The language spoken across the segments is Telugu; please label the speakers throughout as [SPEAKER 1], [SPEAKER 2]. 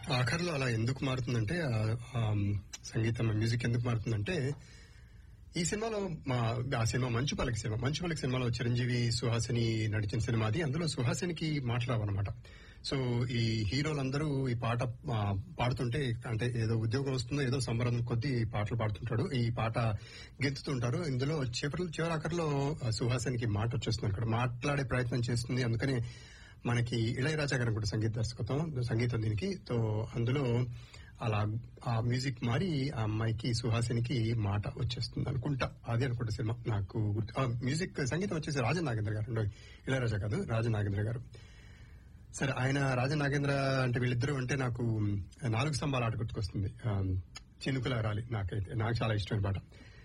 [SPEAKER 1] ఆఖరిలో అలా ఎందుకు మారుతుందంటే ఆ- ఆ సంగీతం మ్యూజిక్ ఎందుకు మారుతుందంటే ఈ సినిమాలో మా ఆ సినిమా మంచు పలకి సినిమా మంచు పలకి సినిమాలో చిరంజీవి సుహాసిని నడిచిన సినిమా అది అందులో సుహాసినికి మాట్లాడవన్నమాట సో ఈ హీరోలందరూ ఈ పాట ఆ, పాడుతుంటే అంటే ఏదో ఉద్యోగం వస్తుందో ఏదో సంబరం కొద్దీ ఈ పాటలు పాడుతుంటాడు ఈ పాట గెంతుతుంటారు ఇందులో చివరి చివరాఖరిలో ఆ, సుహాసినికి మాట వచ్చేస్తుంది అక్కడ మాట్లాడే ప్రయత్నం చేస్తుంది అందుకని మనకి ఇళయరాజా గారు కూడా సంగీత దర్శకత్వం సంగీతం దీనికి సో అందులో అలా ఆ మ్యూజిక్ మారి ఆ అమ్మాయికి సుహాసినికి మాట వచ్చేస్తుంది అనుకుంటా అది అనుకుంటా సినిమా నాకు గుర్తు ఆ మ్యూజిక్ సంగీతం వచ్చేసి రాజన్ నాగేంద్ర గారు రెండో ఇళయరాజా కాదు రాజన్ నాగేంద్ర గారు సరే ఆయన రాజన్ నాగేంద్ర అంటే వీళ్ళిద్దరూ అంటే నాకు నాలుగు స్తంభాల ఆట గుర్తుకొస్తుంది ఆ, చినుకుల రాలి నాకైతే నాకు చాలా ఇష్టమైన పాట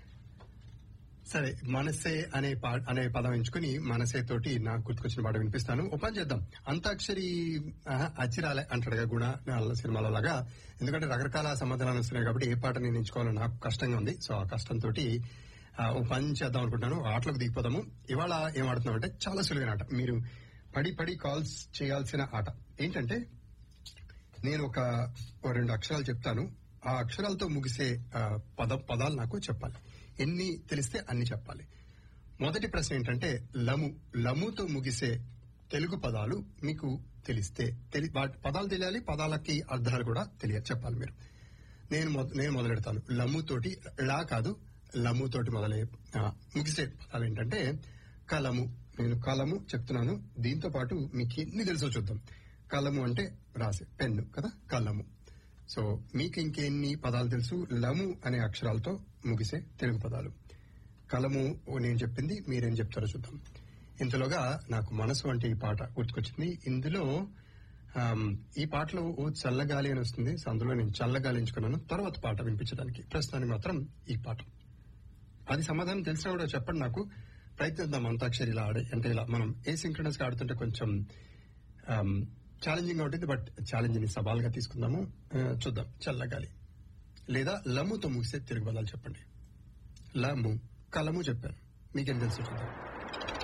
[SPEAKER 1] సరే మనసే అనే పా అనే పదం ఎంచుకుని మనసే తోటి నాకు గుర్తుకొచ్చిన పాట వినిపిస్తాను ఓ పని చేద్దాం అంతాక్షరి ఆహా, అచ్చిరాలే అంటాడుగా గుణ వాళ్ళ సినిమాల లాగా ఎందుకంటే రకరకాల సమాధానాలు వస్తున్నాయి కాబట్టి ఏ పాట నేను ఎంచుకోవాలో నాకు కష్టంగా ఉంది సో ఆ కష్టంతో ఓ పని చేద్దాం అనుకుంటున్నాను ఆటలకు దిగిపోదాము ఇవాళ ఏం ఆడుతున్నాం అంటే చాలా సులువైన ఆట మీరు పడి పడి కాల్స్ చేయాల్సిన ఆట ఏంటంటే నేను ఒక ఓ రెండు అక్షరాలు చెప్తాను ఆ అక్షరాలతో ముగిసే ఆ, పద పదాలు నాకు చెప్పాలి ఎన్ని తెలిస్తే అన్ని చెప్పాలి మొదటి ప్రశ్న ఏంటంటే లము లముతో ముగిసే తెలుగు పదాలు మీకు తెలిస్తే తెలి వాటి పదాలు తెలియాలి పదాలకి అర్థాలు కూడా తెలియ చెప్పాలి మీరు నేను మొద- నేను మొదలెడతాను లమ్ముతోటి లా కాదు లమ్ముతోటి మొదలయ్యే ఆ, ముగిసే పదాలు ఏంటంటే కలము నేను కలము చెప్తున్నాను దీంతో పాటు మీకు ఎన్ని తెలుసో చూద్దాం కలము అంటే రాసే పెన్ను కదా కలము సో మీకు ఇంకెన్ని పదాలు తెలుసు లము అనే అక్షరాలతో ముగిసే తెలుగు పదాలు కలము ఓ నేను చెప్పింది మీరేం చెప్తారో చూద్దాం ఇంతలోగా నాకు మనసు అంటే ఈ పాట గుర్తుకొచ్చింది ఇందులో ఆమ్, ఈ పాటలో ఓ చల్లగాలి అని వస్తుంది సో అందులో నేను చల్లగాలి ఎంచుకున్నాను తర్వాత పాట వినిపించడానికి ప్రస్తుతానికి మాత్రం ఈ పాట అది సమాధానం తెలిసినా కూడా చెప్పండి నాకు ప్రయత్నిద్దాం అంతాక్షరి ఇలా ఆడే అంటే ఇలా మనం ఏ సింక్రనస్ గా ఆడుతుంటే కొంచెం ఛాలెంజింగ్ గా ఉంటుంది బట్ ఛాలెంజ్ ని సవాల్గా తీసుకుందాము ఆ, చూద్దాం చల్లగాలి లేదా లమ్ముతో ముగిసే తిరుగు పదాలు చెప్పండి లము కలము చెప్పాను మీకేం తెలుసు చూద్దాం